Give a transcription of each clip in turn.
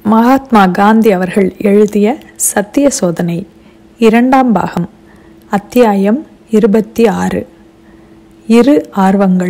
மகாத்மா காந்தி அவர்கள் எழுதிய சத்திய சோதனை இரண்டாம் பாகம் அத்தியாயம் இருபத்தி ஆறு இரு ஆர்வங்கள்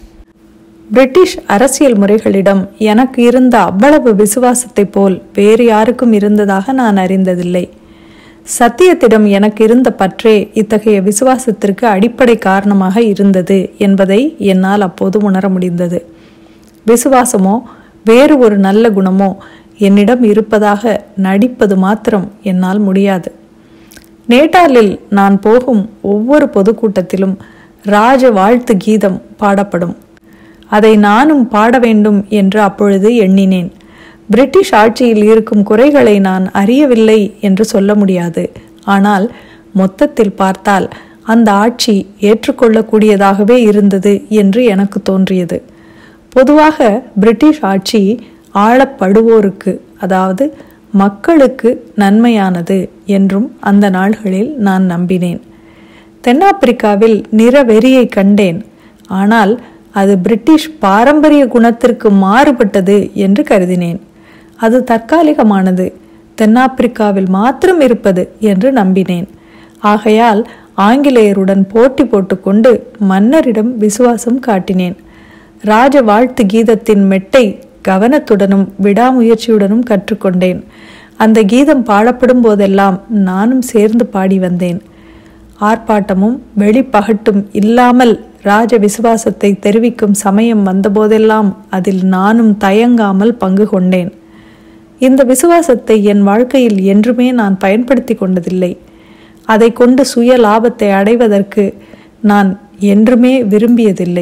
பிரிட்டிஷ் அரசியல் முறைகளிடம் எனக்கு இருந்த அவ்வளவு விசுவாசத்தைப் போல் வேறு யாருக்கும் இருந்ததாக நான் அறிந்ததில்லை சத்தியத்திடம் எனக்கு இருந்த பற்றே இத்தகைய விசுவாசத்திற்கு அடிப்படை காரணமாக இருந்தது என்பதை என்னால் அப்போது உணர முடிந்தது விசுவாசமோ வேறு ஒரு நல்ல குணமோ என்னிடம் இருப்பதாக நடிப்பது மாத்திரம் என்னால் முடியாது நேட்டாலில் நான் போகும் ஒவ்வொரு பொதுக்கூட்டத்திலும் ராஜ வாழ்த்து கீதம் பாடப்படும் அதை நானும் பாட வேண்டும் என்று அப்பொழுது எண்ணினேன் பிரிட்டிஷ் ஆட்சியில் இருக்கும் குறைகளை நான் அறியவில்லை என்று சொல்ல முடியாது ஆனால் மொத்தத்தில் பார்த்தால் அந்த ஆட்சி ஏற்றுக்கொள்ளக்கூடியதாகவே இருந்தது என்று எனக்கு தோன்றியது பொதுவாக பிரிட்டிஷ் ஆட்சி ஆளப்படுவோருக்கு அதாவது மக்களுக்கு நன்மையானது என்றும் அந்த நாள்களில் நான் நம்பினேன் தென்னாப்பிரிக்காவில் நிறவெறியை கண்டேன் ஆனால் அது பிரிட்டிஷ் பாரம்பரிய குணத்திற்கு மாறுபட்டது என்று கருதினேன் அது தற்காலிகமானது தென்னாப்பிரிக்காவில் மாத்திரம் இருப்பது என்று நம்பினேன் ஆகையால் ஆங்கிலேயருடன் போட்டி போட்டுக்கொண்டு மன்னரிடம் விசுவாசம் காட்டினேன் ராஜ வாழ்த்து கீதத்தின் மெட்டை கவனத்துடனும் விடாமுயற்சியுடனும் கற்றுக்கொண்டேன் அந்த கீதம் பாடப்படும் போதெல்லாம் நானும் சேர்ந்து பாடி வந்தேன் ஆர்ப்பாட்டமும் வெளிப்பகட்டும் இல்லாமல் ராஜ விசுவாசத்தை தெரிவிக்கும் சமயம் வந்தபோதெல்லாம் அதில் நானும் தயங்காமல் பங்கு கொண்டேன் இந்த விசுவாசத்தை என் வாழ்க்கையில் என்றுமே நான் பயன்படுத்தி கொண்டதில்லை அதை கொண்டு சுய லாபத்தை அடைவதற்கு நான் என்றுமே விரும்பியதில்லை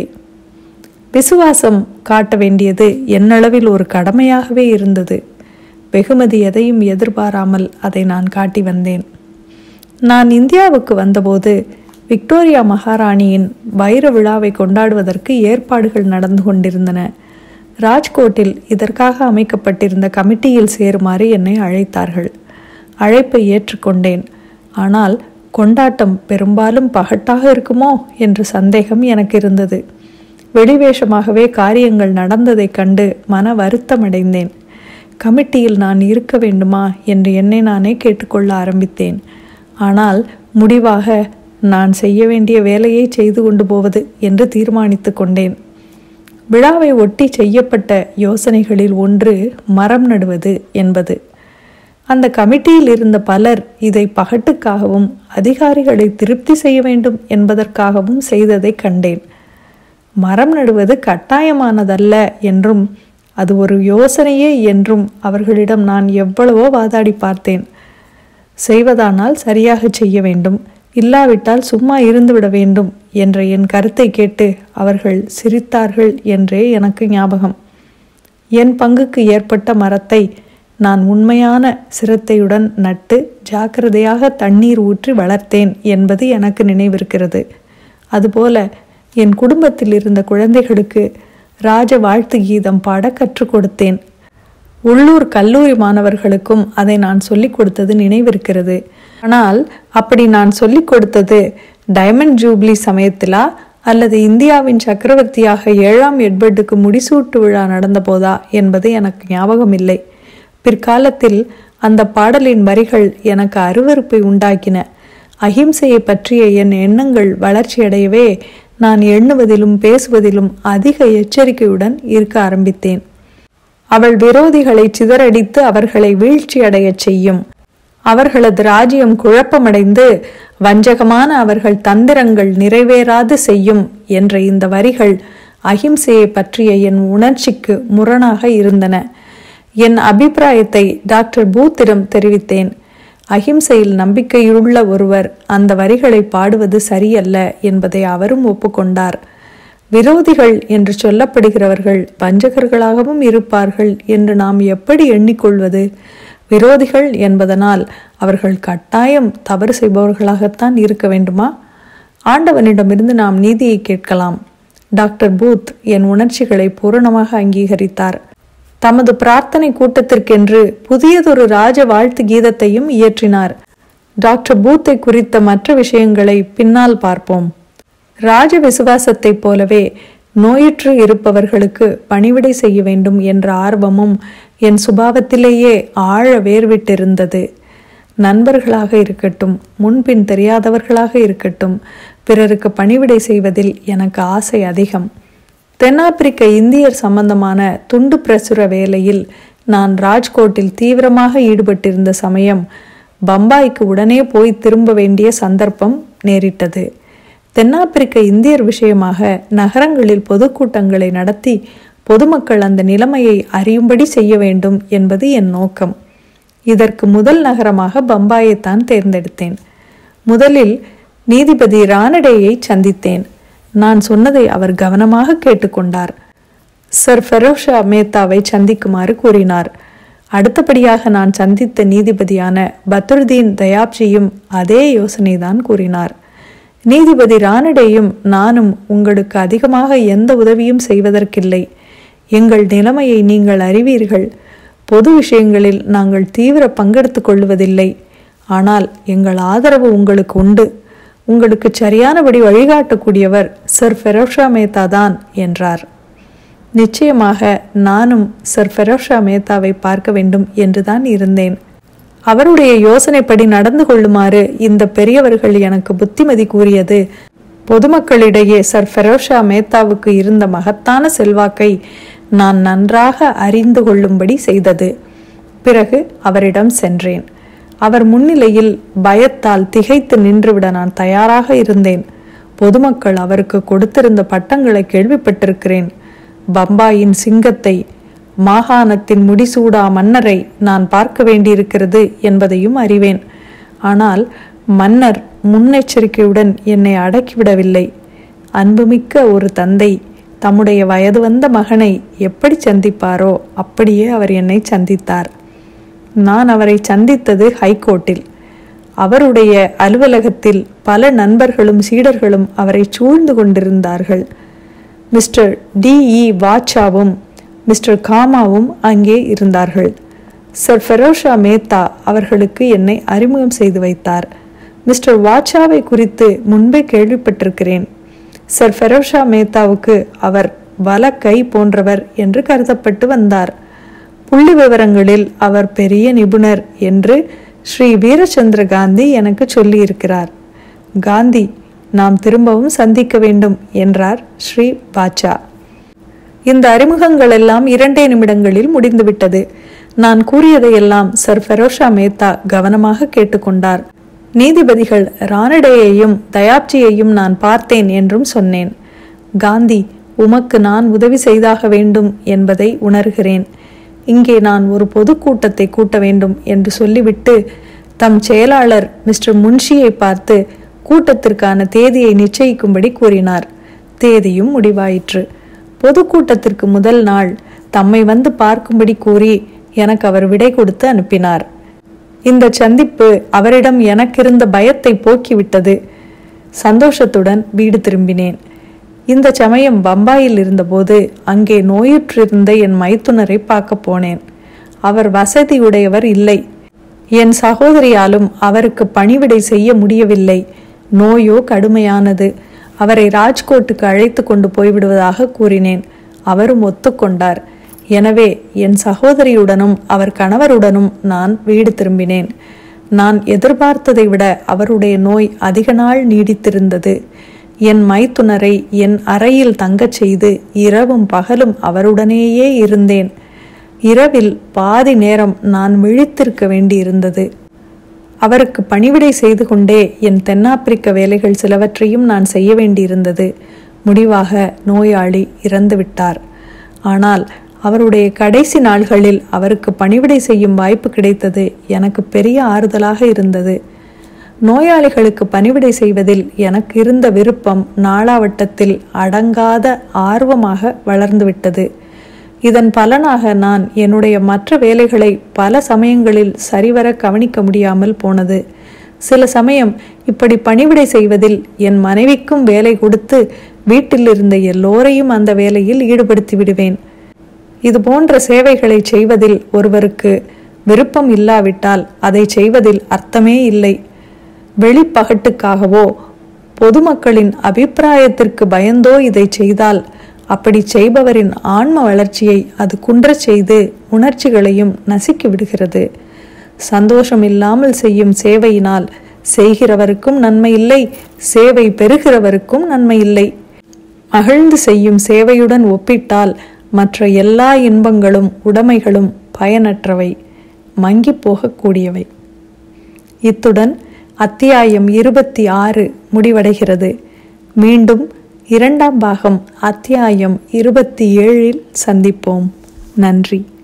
விசுவாசம் காட்ட வேண்டியது என்னளவில் ஒரு கடமையாகவே இருந்தது வெகுமதி எதையும் எதிர்பாராமல் அதை நான் காட்டி வந்தேன் நான் இந்தியாவுக்கு வந்தபோது விக்டோரியா மகாராணியின் வைர விழாவை கொண்டாடுவதற்கு ஏற்பாடுகள் நடந்து கொண்டிருந்தன ராஜ்கோட்டில் இதற்காக அமைக்கப்பட்டிருந்த கமிட்டியில் சேருமாறு என்னை அழைத்தார்கள் அழைப்பை ஏற்றுக்கொண்டேன் ஆனால் கொண்டாட்டம் பெரும்பாலும் பகட்டாக இருக்குமோ என்ற சந்தேகம் எனக்கு இருந்தது வெளிவேஷமாகவே காரியங்கள் நடந்ததைக் கண்டு மன வருத்தமடைந்தேன் கமிட்டியில் நான் இருக்க வேண்டுமா என்று என்னை நானே கேட்டுக்கொள்ள ஆரம்பித்தேன் ஆனால் முடிவாக நான் செய்ய வேண்டிய வேலையை செய்து கொண்டு போவது என்று தீர்மானித்து கொண்டேன் விழாவை ஒட்டி செய்யப்பட்ட யோசனைகளில் ஒன்று மரம் நடுவது என்பது அந்த கமிட்டியில் இருந்த பலர் இதை பகட்டுக்காகவும் அதிகாரிகளை திருப்தி செய்ய வேண்டும் என்பதற்காகவும் செய்ததை கண்டேன் மரம் நடுவது கட்டாயமானதல்ல என்றும் அது ஒரு யோசனையே என்றும் அவர்களிடம் நான் எவ்வளவோ வாதாடி பார்த்தேன் செய்வதானால் சரியாக செய்ய வேண்டும் இல்லாவிட்டால் சும்மா இருந்துவிட வேண்டும் என்ற என் கருத்தை கேட்டு அவர்கள் சிரித்தார்கள் என்றே எனக்கு ஞாபகம் என் பங்குக்கு ஏற்பட்ட மரத்தை நான் உண்மையான சிரத்தையுடன் நட்டு ஜாக்கிரதையாக தண்ணீர் ஊற்றி வளர்த்தேன் என்பது எனக்கு நினைவிருக்கிறது அதுபோல என் குடும்பத்தில் இருந்த குழந்தைகளுக்கு ராஜ வாழ்த்து கீதம் பாட கற்றுக் கொடுத்தேன் உள்ளூர் கல்லூரி மாணவர்களுக்கும் அதை நான் சொல்லிக் கொடுத்தது நினைவிருக்கிறது ஆனால் அப்படி நான் சொல்லிக் கொடுத்தது டைமண்ட் ஜூப்ளி சமயத்திலா அல்லது இந்தியாவின் சக்கரவர்த்தியாக ஏழாம் எட்வர்டுக்கு முடிசூட்டு விழா நடந்தபோதா என்பது எனக்கு ஞாபகம் இல்லை பிற்காலத்தில் அந்த பாடலின் வரிகள் எனக்கு அருவறுப்பை உண்டாக்கின அஹிம்சையை பற்றிய என் எண்ணங்கள் வளர்ச்சியடையவே நான் எண்ணுவதிலும் பேசுவதிலும் அதிக எச்சரிக்கையுடன் இருக்க ஆரம்பித்தேன் அவள் விரோதிகளை சிதறடித்து அவர்களை வீழ்ச்சியடையச் செய்யும் அவர்களது ராஜ்யம் குழப்பமடைந்து வஞ்சகமான அவர்கள் தந்திரங்கள் நிறைவேறாது செய்யும் என்ற இந்த வரிகள் அஹிம்சையை பற்றிய என் உணர்ச்சிக்கு முரணாக இருந்தன என் அபிப்பிராயத்தை டாக்டர் பூத்திடம் தெரிவித்தேன் அஹிம்சையில் நம்பிக்கையுள்ள ஒருவர் அந்த வரிகளை பாடுவது சரியல்ல என்பதை அவரும் ஒப்புக்கொண்டார் விரோதிகள் என்று சொல்லப்படுகிறவர்கள் வஞ்சகர்களாகவும் இருப்பார்கள் என்று நாம் எப்படி எண்ணிக்கொள்வது விரோதிகள் என்பதனால் அவர்கள் கட்டாயம் தவறு செய்பவர்களாகத்தான் இருக்க வேண்டுமா ஆண்டவனிடமிருந்து நாம் நீதியை கேட்கலாம் டாக்டர் பூத் என் உணர்ச்சிகளை பூரணமாக அங்கீகரித்தார் தமது பிரார்த்தனை கூட்டத்திற்கென்று புதியதொரு ராஜ வாழ்த்து கீதத்தையும் இயற்றினார் டாக்டர் பூத்தை குறித்த மற்ற விஷயங்களை பின்னால் பார்ப்போம் ராஜ விசுவாசத்தைப் போலவே நோயுற்று இருப்பவர்களுக்கு பணிவிடை செய்ய வேண்டும் என்ற ஆர்வமும் என் சுபாவத்திலேயே ஆழ வேர்விட்டிருந்தது நண்பர்களாக இருக்கட்டும் முன்பின் தெரியாதவர்களாக இருக்கட்டும் பிறருக்கு பணிவிடை செய்வதில் எனக்கு ஆசை அதிகம் தென்னாப்பிரிக்க இந்தியர் சம்பந்தமான துண்டு பிரசுர வேலையில் நான் ராஜ்கோட்டில் தீவிரமாக ஈடுபட்டிருந்த சமயம் பம்பாய்க்கு உடனே போய் திரும்ப வேண்டிய சந்தர்ப்பம் நேரிட்டது தென்னாப்பிரிக்க இந்தியர் விஷயமாக நகரங்களில் பொதுக்கூட்டங்களை நடத்தி பொதுமக்கள் அந்த நிலைமையை அறியும்படி செய்ய வேண்டும் என்பது என் நோக்கம் இதற்கு முதல் நகரமாக பம்பாயைத்தான் தேர்ந்தெடுத்தேன் முதலில் நீதிபதி ரானடேயை சந்தித்தேன் நான் சொன்னதை அவர் கவனமாக கேட்டுக்கொண்டார் சர் ஃபெரோஷா மேத்தாவை சந்திக்குமாறு கூறினார் அடுத்தபடியாக நான் சந்தித்த நீதிபதியான பத்ருதீன் தயாப்ஜியும் அதே யோசனைதான் கூறினார் நீதிபதி ரானடேயும் நானும் உங்களுக்கு அதிகமாக எந்த உதவியும் செய்வதற்கில்லை எங்கள் நிலைமையை நீங்கள் அறிவீர்கள் பொது விஷயங்களில் நாங்கள் தீவிர பங்கெடுத்துக் கொள்வதில்லை ஆனால் எங்கள் ஆதரவு உங்களுக்கு உண்டு உங்களுக்கு சரியானபடி வழிகாட்டக்கூடியவர் சர் ஃபெரோஷா மேத்தா தான் என்றார் நிச்சயமாக நானும் சர் ஃபெரோஷா மேத்தாவை பார்க்க வேண்டும் என்றுதான் இருந்தேன் அவருடைய யோசனைப்படி நடந்து கொள்ளுமாறு இந்த பெரியவர்கள் எனக்கு புத்திமதி கூறியது பொதுமக்களிடையே சர் ஃபெரோஷா மேத்தாவுக்கு இருந்த மகத்தான செல்வாக்கை நான் நன்றாக அறிந்து கொள்ளும்படி செய்தது பிறகு அவரிடம் சென்றேன் அவர் முன்னிலையில் பயத்தால் திகைத்து நின்றுவிட நான் தயாராக இருந்தேன் பொதுமக்கள் அவருக்கு கொடுத்திருந்த பட்டங்களை கேள்விப்பட்டிருக்கிறேன் பம்பாயின் சிங்கத்தை மாகாணத்தின் முடிசூடா மன்னரை நான் பார்க்க வேண்டியிருக்கிறது என்பதையும் அறிவேன் ஆனால் மன்னர் முன்னெச்சரிக்கையுடன் என்னை அடக்கிவிடவில்லை அன்புமிக்க ஒரு தந்தை தம்முடைய வயது வந்த மகனை எப்படி சந்திப்பாரோ அப்படியே அவர் என்னை சந்தித்தார் நான் அவரை சந்தித்தது ஹைகோர்ட்டில் அவருடைய அலுவலகத்தில் பல நண்பர்களும் சீடர்களும் அவரை சூழ்ந்து கொண்டிருந்தார்கள் மிஸ்டர் டி இ வாச்சாவும் மிஸ்டர் காமாவும் அங்கே இருந்தார்கள் சர் ஃபெரோஷா மேத்தா அவர்களுக்கு என்னை அறிமுகம் செய்து வைத்தார் மிஸ்டர் வாச்சாவை குறித்து முன்பே கேள்விப்பட்டிருக்கிறேன் சர் ஃபெரோஷா மேத்தாவுக்கு அவர் வல கை போன்றவர் என்று கருதப்பட்டு வந்தார் புள்ளி விவரங்களில் அவர் பெரிய நிபுணர் என்று ஸ்ரீ வீரச்சந்திர காந்தி எனக்கு சொல்லியிருக்கிறார் காந்தி நாம் திரும்பவும் சந்திக்க வேண்டும் என்றார் ஸ்ரீ பாச்சா இந்த அறிமுகங்கள் எல்லாம் இரண்டே நிமிடங்களில் முடிந்துவிட்டது நான் கூறியதையெல்லாம் சர் ஃபெரோஷா மேத்தா கவனமாக கேட்டுக்கொண்டார் நீதிபதிகள் ரானடேயையும் தயாப்ஜியையும் நான் பார்த்தேன் என்றும் சொன்னேன் காந்தி உமக்கு நான் உதவி செய்தாக வேண்டும் என்பதை உணர்கிறேன் இங்கே நான் ஒரு பொதுக்கூட்டத்தை கூட்ட வேண்டும் என்று சொல்லிவிட்டு தம் செயலாளர் மிஸ்டர் முன்ஷியை பார்த்து கூட்டத்திற்கான தேதியை நிச்சயிக்கும்படி கூறினார் தேதியும் முடிவாயிற்று பொதுக்கூட்டத்திற்கு முதல் நாள் தம்மை வந்து பார்க்கும்படி கூறி எனக்கு அவர் விடை கொடுத்து அனுப்பினார் இந்த சந்திப்பு அவரிடம் எனக்கிருந்த பயத்தை போக்கிவிட்டது சந்தோஷத்துடன் வீடு திரும்பினேன் இந்த சமயம் பம்பாயில் இருந்தபோது அங்கே நோயுற்றிருந்த என் மைத்துனரை பார்க்க போனேன் அவர் வசதியுடையவர் இல்லை என் சகோதரியாலும் அவருக்கு பணிவிடை செய்ய முடியவில்லை நோயோ கடுமையானது அவரை ராஜ்கோட்டுக்கு அழைத்து கொண்டு போய்விடுவதாக கூறினேன் அவரும் ஒத்துக்கொண்டார் எனவே என் சகோதரியுடனும் அவர் கணவருடனும் நான் வீடு திரும்பினேன் நான் எதிர்பார்த்ததை விட அவருடைய நோய் அதிக நாள் நீடித்திருந்தது என் மைத்துனரை என் அறையில் தங்கச் செய்து இரவும் பகலும் அவருடனேயே இருந்தேன் இரவில் பாதி நேரம் நான் விழித்திருக்க வேண்டியிருந்தது அவருக்கு பணிவிடை செய்து கொண்டே என் தென்னாப்பிரிக்க வேலைகள் சிலவற்றையும் நான் செய்ய வேண்டியிருந்தது முடிவாக நோயாளி இறந்துவிட்டார் ஆனால் அவருடைய கடைசி நாள்களில் அவருக்கு பணிவிடை செய்யும் வாய்ப்பு கிடைத்தது எனக்கு பெரிய ஆறுதலாக இருந்தது நோயாளிகளுக்கு பணிவிடை செய்வதில் எனக்கு இருந்த விருப்பம் நாளாவட்டத்தில் அடங்காத ஆர்வமாக வளர்ந்துவிட்டது இதன் பலனாக நான் என்னுடைய மற்ற வேலைகளை பல சமயங்களில் சரிவர கவனிக்க முடியாமல் போனது சில சமயம் இப்படி பணிவிடை செய்வதில் என் மனைவிக்கும் வேலை கொடுத்து வீட்டில் இருந்த எல்லோரையும் அந்த வேலையில் ஈடுபடுத்தி விடுவேன் இது போன்ற சேவைகளை செய்வதில் ஒருவருக்கு விருப்பம் இல்லாவிட்டால் அதை செய்வதில் அர்த்தமே இல்லை வெளிப்பகட்டுக்காகவோ பொதுமக்களின் அபிப்பிராயத்திற்கு பயந்தோ இதை செய்தால் அப்படி செய்பவரின் ஆன்ம வளர்ச்சியை அது குன்றச் செய்து உணர்ச்சிகளையும் நசுக்கி விடுகிறது சந்தோஷம் இல்லாமல் செய்யும் சேவையினால் செய்கிறவருக்கும் நன்மை இல்லை சேவை பெறுகிறவருக்கும் நன்மை இல்லை மகிழ்ந்து செய்யும் சேவையுடன் ஒப்பிட்டால் மற்ற எல்லா இன்பங்களும் உடைமைகளும் பயனற்றவை மங்கி போகக்கூடியவை இத்துடன் அத்தியாயம் இருபத்தி ஆறு முடிவடைகிறது மீண்டும் இரண்டாம் பாகம் அத்தியாயம் இருபத்தி ஏழில் சந்திப்போம் நன்றி